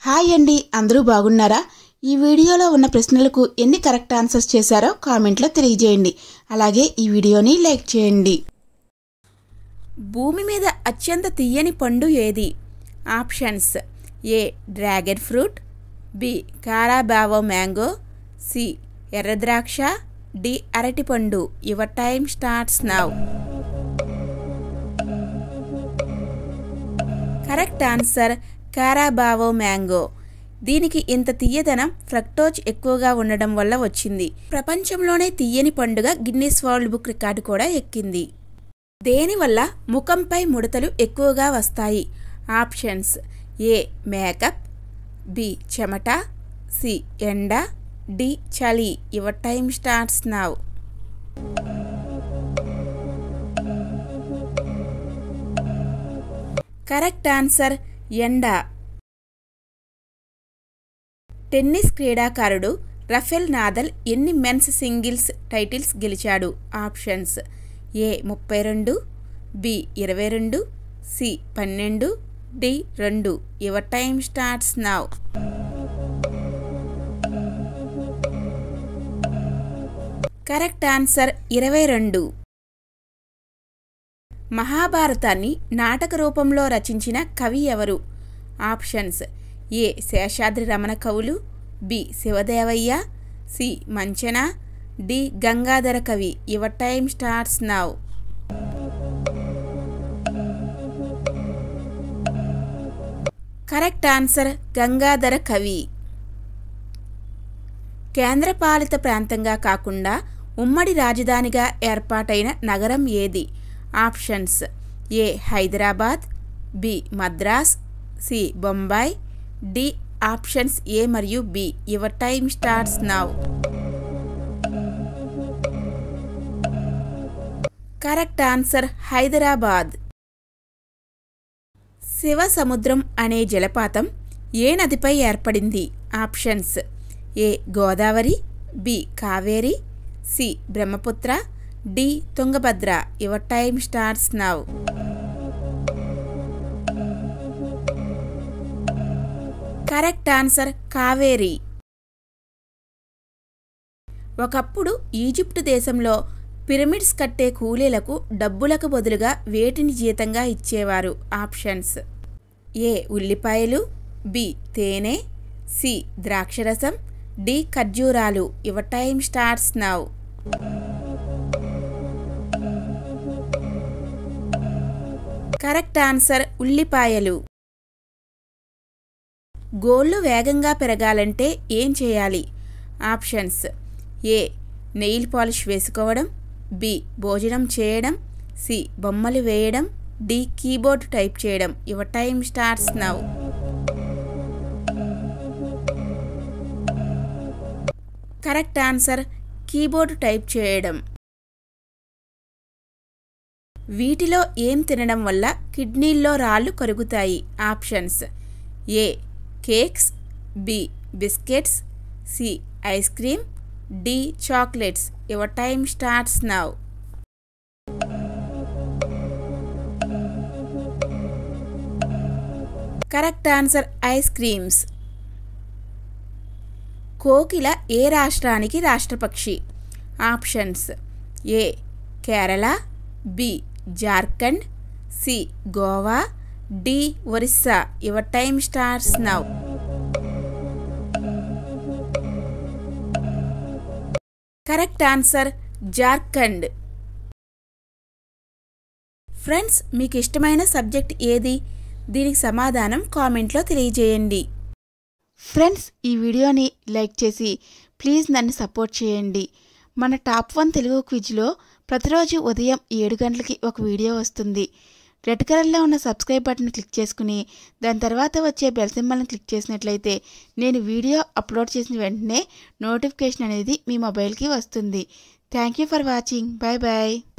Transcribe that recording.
hi అండి అందరూ బాగున్నారా ఈ వీడియోలో ఉన్న ప్రశ్నలకు ఎన్ని కరెక్ట్ ఆన్సర్స్ చేశారో కామెంట్లో తెలియజేయండి అలాగే ఈ వీడియోని లైక్ చేయండి భూమి మీద అత్యంత తీయని పండు ఏది options A dragon fruit B Carabao mango C ఎర్ర ద్రాక్ష డి అరటిపండు your time starts now correct answer Carabao mango దీనికి ఇంత తీయదనం ఫ్రక్టోజ్ ఎక్కువగా ఉండడం వల్ల వచ్చింది ప్రపంచంలోనే తీయని పండుగ గిన్నీస్ వరల్డ్ బుక్ రికార్డు కూడా ఎక్కింది దేనివల్ల ముఖంపై ముడతలు ఎక్కువగా వస్తాయి ఆప్షన్స్ ఏ మేకప్ బి చెమట సి ఎండ డి చలి your time starts now correct answer ఎండ టెన్నిస్ క్రీడాకారుడు రఫెల్ నాదల్ ఎన్ని మెన్స్ సింగిల్స్ టైటిల్స్ గెలిచాడు ఆప్షన్స్ ఏ ముప్పై రెండు బి ఇరవై రెండు సి పన్నెండు డి రెండు your time starts now correct answer ఇరవై రెండు మహాభారతాన్ని నాటక రూపంలో రచించిన కవి ఎవరు ఆప్షన్స్ ఏ శేషాద్రి రమణ కవులు B Sivadevayya C Manchana D Gangadhara కవి your time starts now correct answer Gangadhara కవి కేంద్రపాలిత ప్రాంతంగా కాకుండా ఉమ్మడి రాజధానిగా ఏర్పాటైన నగరం ఏది options A Hyderabad B Madras C Bombay D options A మరియు B your time starts now correct answer Hyderabad Sivasamudram అనే జలపాతం ఏ నదిపై ఏర్పడింది options A Godavari B Kaveri C Brahmaputra D Tungabhadra your time starts now correct answer Kaveri ఒకప్పుడు ఈజిప్టు దేశంలో పిరమిడ్స్ కట్టే కూలీలకు డబ్బులకు బదులుగా వేటిని జీతంగా ఇచ్చేవారు ఆప్షన్స్ ఏ ఉల్లిపాయలు బి తేనె సి ద్రాక్షరసం డి ఖర్జూరాలు your time starts now correct answer ఉల్లిపాయలు గోళ్ళు వేగంగా పెరగాలంటే ఏం చేయాలి ఆప్షన్స్ ఏ నెయిల్ పాలిష్ వేసుకోవడం బి భోజనం చేయడం సి బొమ్మలు వేయడం డి కీబోర్డ్ టైప్ చేయడం your time starts now correct answer keyboard type చేయడం వీటిలో ఏం తినడం వల్ల కిడ్నీల్లో రాళ్ళు కరుగుతాయి options A cakes B biscuits C ice cream D chocolates your time starts now correct answer ice creams కోకిల ఏ రాష్ట్రానికి రాష్ట్రపక్షి options A Kerala B Jharkhand C Goa D Orissa your time starts now correct answer Jharkhand friends మీకు ఇష్టమైన సబ్జెక్ట్ ఏది దీనికి సమాధానం కామెంట్లో తెలియజేయండి ఫ్రెండ్స్ ఈ వీడియోని లైక్ చేసి ప్లీజ్ నన్ను సపోర్ట్ చేయండి మన టాప్ వన్ తెలుగు క్విజ్లో ప్రతిరోజు ఉదయం ఏడు గంటలకి ఒక వీడియో వస్తుంది రెడ్ కలర్లో ఉన్న సబ్స్క్రైబ్ బటన్ క్లిక్ చేసుకుని దాని తర్వాత వచ్చే బెల్ సింబల్ని క్లిక్ చేసినట్లయితే నేను వీడియో అప్లోడ్ చేసిన వెంటనే నోటిఫికేషన్ అనేది మీ మొబైల్కి వస్తుంది thank you for watching bye bye